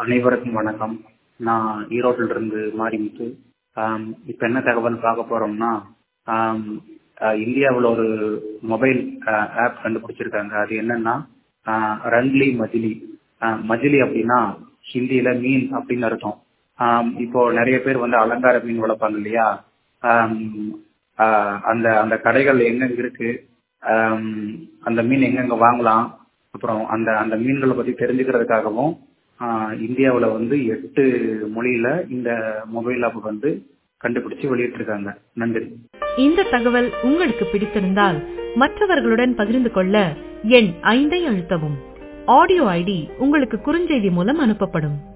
அனைவருக்கும் வணக்கம் நான் ஈரோட்டில் இருந்து மாரிமுத்து ஆம், இப்ப என்ன தகவல் பார்க்க போறோம்னா ஆம், அஹ், இந்தியாவுல ஒரு மொபைல் ஆப் கண்டுபிடிச்சிருக்காங்க அது என்னன்னா ஆஹ், ரன்லி மஜிலி ஆஹ், மஜிலி அப்படின்னா ஹிந்தியில மீன் அப்படின்னு அர்த்தம் ஆம், இப்போ நிறைய பேர் வந்து அலங்கார மீன் வளர்ப்பாங்க இல்லையா ஆம், ஆஹ், அந்த அந்த கடைகள் எங்கெங்க இருக்கு ஆம், அந்த மீன் எங்கெங்க வாங்கலாம் அப்புறம் அந்த அந்த மீன்களை பத்தி தெரிஞ்சுக்கிறதுக்காகவும் ஆஹ், இந்தியாவுல வந்து எட்டு மொழியில இந்த மொபைல் ஆப் வந்து கண்டுபிடிச்சு வெளியிட்டிருக்காங்க நன்றி இந்த தகவல் உங்களுக்கு பிடித்திருந்தால் மற்றவர்களுடன் பகிர்ந்து கொள்ள எண் ஐந்தை அழுத்தவும் ஆடியோ ஐடி உங்களுக்கு குறுஞ்செய்தி மூலம் அனுப்பப்படும்